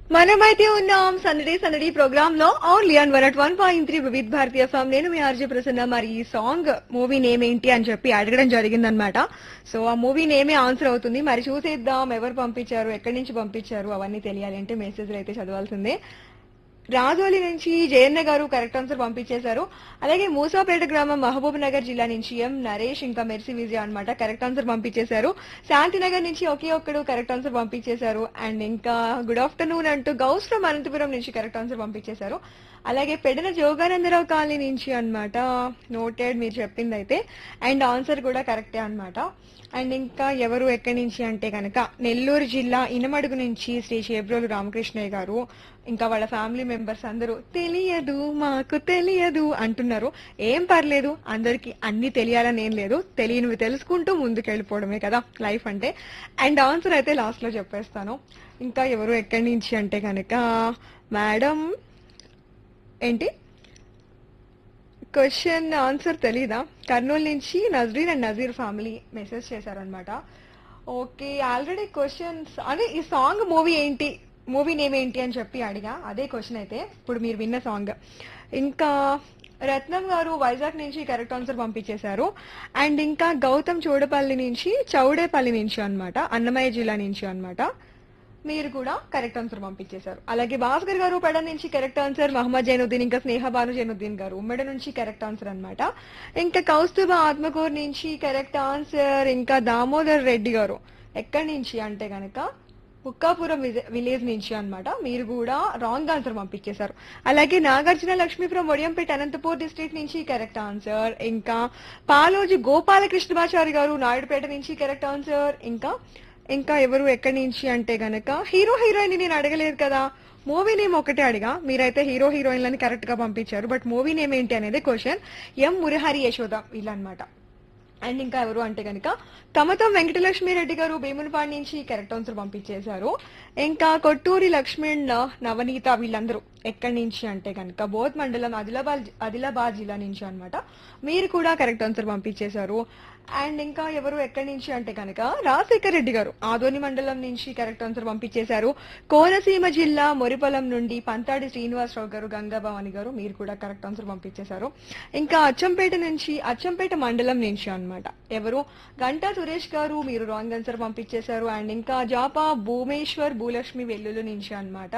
మనమైతే ఉన్నాం సందడి సందడి ప్రోగ్రామ్ లో only on one at one point three Vividh Bharati FM నేను మీ ఆర్జే ప్రసన్న మరి ఈ సాంగ్ మూవీ నేమ్ ఏంటి అని చెప్పి అడగడం జరిగిందనమాట సో ఆ మూవీ నేమే ఆన్సర్ అవుతుంది మరి చూసేద్దాం ఎవరు పంపించారు ఎక్కడి నుంచి పంపించారు అవన్నీ తెలియాలి అంటే మెసేజ్లు అయితే చదవాల్సిందే రాజోలి నుంచి జయన్న గారు కరెక్ట్ ఆన్సర్ పంపించేశారు అలాగే మూసాపేట గ్రామం మహబూబ్ నగర్ జిల్లా నుంచి ఎం నరేష్ ఇంకా మెర్సీ విజయ అన్నమాట కరెక్ట్ ఆన్సర్ పంపించేశారు శాంతినగర్ నుంచి ఒకే ఒక్కడు కరెక్ట్ ఆన్సర్ పంపించేశారు అండ్ ఇంకా గుడ్ ఆఫ్టర్నూన్ అంటూ గౌస్ ఫ్రమ్ అనంతపురం నుంచి కరెక్ట్ ఆన్సర్ పంపించేశారు అలాగే పెడన జోగానందరావు కాలనీ నుంచి అన్నమాట నోటెడ్ మీరు చెప్పింది అయితే అండ్ ఆన్సర్ కూడా కరెక్టే అన్నమాట అండ్ ఇంకా ఎవరు ఎక్కడి నుంచి అంటే కనుక నెల్లూరు జిల్లా ఇనమడుగు నుంచి శ్రీ చేబ్రోలు రామకృష్ణయ్య గారు ఇంకా వాళ్ళ ఫ్యామిలీ మెంబర్స్ అందరూ తెలియదు మాకు తెలియదు అంటున్నారు ఏం పర్లేదు అందరికి అన్ని తెలియాలని ఏం లేదు తెలియనివి తెలుసుకుంటూ ముందుకు వెళ్ళిపోవడమే కదా లైఫ్ అంటే అండ్ ఆన్సర్ అయితే లాస్ట్ లో చెప్పేస్తాను ఇంకా ఎవరు ఎక్కడి నుంచి అంటే కనుక మేడం ఏంటి క్వశ్చన్ ఆన్సర్ తెలీదా కర్నూలు నుంచి Nazreen and Nazeer family message చేశారనమాట ఓకే ఆల్రెడీ క్వశ్చన్స్ అదే ఈ సాంగ్ మూవీ ఏంటి మూవీ నేమ్ ఏంటి అని చెప్పి అడిగా అదే క్వశ్చన్ అయితే ఇప్పుడు మీరు విన్న సాంగ్ ఇంకా రత్నం గారు వైజాగ్ నుంచి కరెక్ట్ ఆన్సర్ పంపించేశారు అండ్ ఇంకా గౌతమ్ చౌడపల్లి నుంచి చౌడేపల్లి నుంచి అన్నమాట అన్నమయ్య జిల్లా నుంచి అన్నమాట మీరు కూడా కరెక్ట్ ఆన్సర్ పంపించేశారు అలాగే భాస్కర్ గారు పెడ నుంచి కరెక్ట్ ఆన్సర్ మహమ్మద్ జైనుద్దీన్ ఇంకా స్నేహ భాను జైనుద్దీన్ గారు ఉమ్మడి నుంచి కరెక్ట్ ఆన్సర్ అన్నమాట ఇంకా కౌస్తుభ ఆత్మకూరు నుంచి కరెక్ట్ ఆన్సర్ ఇంకా దామోదర్ రెడ్డి గారు ఎక్కడి నుంచి అంటే గనక బుక్కాపురం విలేజ్ నుంచి అన్నమాట మీరు కూడా రాంగ్ ఆన్సర్ పంపించేశారు అలాగే నాగార్జున లక్ష్మీపురం ఒడియంపేట అనంతపూర్ డిస్ట్రిక్ట్ నుంచి కరెక్ట్ ఆన్సర్ ఇంకా పాలోజు గోపాలకృష్ణమాచారి గారు నాయుడుపేట నుంచి కరెక్ట్ ఆన్సర్ ఇంకా ఇంకా ఎవరు ఎక్కడి నుంచి అంటే గనక హీరో హీరోయిన్ నేను అడగలేదు కదా మూవీ నేమ్ ఒకటే అడిగా మీరైతే హీరో హీరోయిన్లని కరెక్ట్ గా పంపించారు బట్ మూవీ నేమ్ ఏంటి అనేది క్వశ్చన్ ఎం మురహరి యశోద వీళ్ళనమాట అండ్ ఇంకా ఎవరు అంటే కనుక కమతం వెంకటలక్ష్మి రెడ్డి గారు భీములపాడు నుంచి కరెక్ట్ ఆన్సర్ పంపించేశారు ఇంకా కొట్టూరి లక్ష్మణ్ నవనీత వీళ్ళందరూ ఎక్కడి నుంచి అంటే కనుక బోధ్ మండలం ఆదిలాబాద్ ఆదిలాబాద్ జిల్లా నుంచి అన్నమాట మీరు కూడా కరెక్ట్ ఆన్సర్ పంపించేశారు అండ్ ఇంకా ఎవరు ఎక్కడి నుంచి అంటే కనుక రాజశేఖర్ రెడ్డి గారు ఆదోని మండలం నుంచి కరెక్ట్ ఆన్సర్ పంపించేశారు కోనసీమ జిల్లా మొరిపొలం నుండి పంతాడి శ్రీనివాసరావు గారు గంగాభవాని గారు మీరు కూడా కరెక్ట్ ఆన్సర్ పంపించేశారు ఇంకా అచ్చంపేట నుంచి అచ్చంపేట మండలం నుంచి అన్నమాట ఎవరు గంటా సురేష్ గారు మీరు రాంగ్ ఆన్సర్ పంపించేశారు అండ్ ఇంకా జాపా భూమేశ్వర్ భూలక్ష్మి వెల్లుల్లి నుంచి అన్నమాట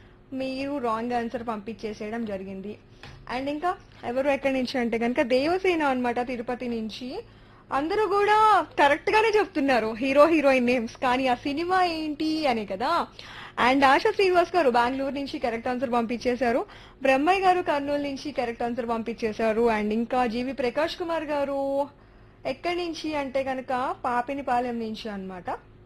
మీరు రాంగ్ ఆన్సర్ పంపించేసేయడం జరిగింది అండ్ ఇంకా ఎవరు ఎక్కడి నుంచి అంటే కనుక దేవసేన అన్నమాట తిరుపతి నుంచి అందరూ కూడా కరెక్ట్ గానే చెప్తున్నారు హీరో హీరోయిన్ నేమ్స్ కానీ ఆ సినిమా ఏంటి అని కదా అండ్ ఆశా శ్రీనివాస్ గారు బెంగళూరు నుంచి కరెక్ట్ ఆన్సర్ పంపించేశారు బ్రహ్మయ్య గారు కర్నూలు నుంచి కరెక్ట్ ఆన్సర్ పంపించేశారు అండ్ ఇంకా జీవి ప్రకాష్ కుమార్ గారు ఎక్కడి నుంచి అంటే కనుక పాపినిపాలెం నుంచి అన్నమాట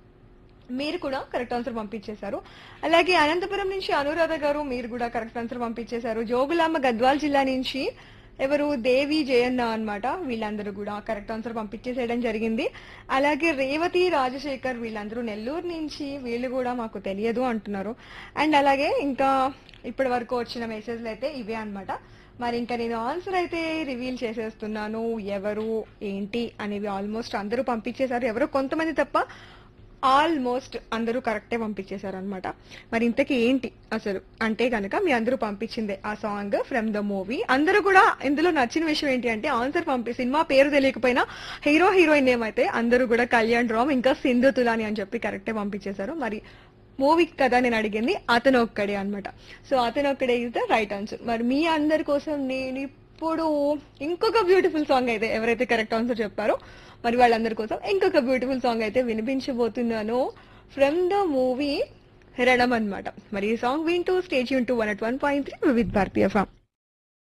మీరు కూడా కరెక్ట్ ఆన్సర్ పంపించేశారు అలాగే అనంతపురం నుంచి అనురాధ గారు మీరు కూడా కరెక్ట్ ఆన్సర్ పంపించేశారు జోగులాంబ గద్వాల్ జిల్లా నుంచి ఎవరు దేవి జయన్న అన్నమాట వీళ్ళందరూ కూడా కరెక్ట్ ఆన్సర్ పంపించేసేయడం జరిగింది అలాగే రేవతి రాజశేఖర్ వీళ్ళందరూ నెల్లూరు నుంచి వీళ్ళు కూడా మాకు తెలియదు అంటున్నారు అండ్ అలాగే ఇంకా ఇప్పటి వరకు వచ్చిన మెసేజ్లు అయితే ఇవే అన్నమాట మరి ఇంకా నేను ఆన్సర్ అయితే రివీల్ చేసేస్తున్నాను ఎవరు ఏంటి అనేవి ఆల్మోస్ట్ అందరూ పంపించేశారు ఎవరో కొంతమంది తప్ప ఆల్మోస్ట్ అందరూ కరెక్టే పంపించేశారు అనమాట మరి ఇంతకీ ఏంటి అసలు అంటే కనుక మీ అందరూ పంపించిందే ఆ సాంగ్ ఫ్రమ్ ద మూవీ అందరూ కూడా ఇందులో నచ్చిన విషయం ఏంటి అంటే ఆన్సర్ పంపి సినిమా పేరు తెలియకపోయినా హీరో హీరోయిన్ నేమ్ అయితే అందరూ కూడా కళ్యాణ్ రామ్ ఇంకా సింధు తులాని అని చెప్పి కరెక్టే పంపించేశారు మరి మూవీ కదా నేను అడిగింది అతను ఒక్కడే అన్నమాట సో అతను ఒక్కడే ఇస్ ద రైట్ ఆన్సర్ మరి మీ అందరి కోసం నేను ఇప్పుడు ఇంకొక బ్యూటిఫుల్ సాంగ్ అయితే ఎవరైతే కరెక్ట్ ఆన్సర్ చెప్పారో మరి వాళ్ళందరి కోసం ఇంకొక బ్యూటిఫుల్ సాంగ్ అయితే వినిపించబోతున్నాను ఫ్రమ్ ద మూవీ రణం అన్నమాట మరి ఈ సాంగ్ వింటూ స్టేజ్ యూన్ to one at one point three Vividh Bharati form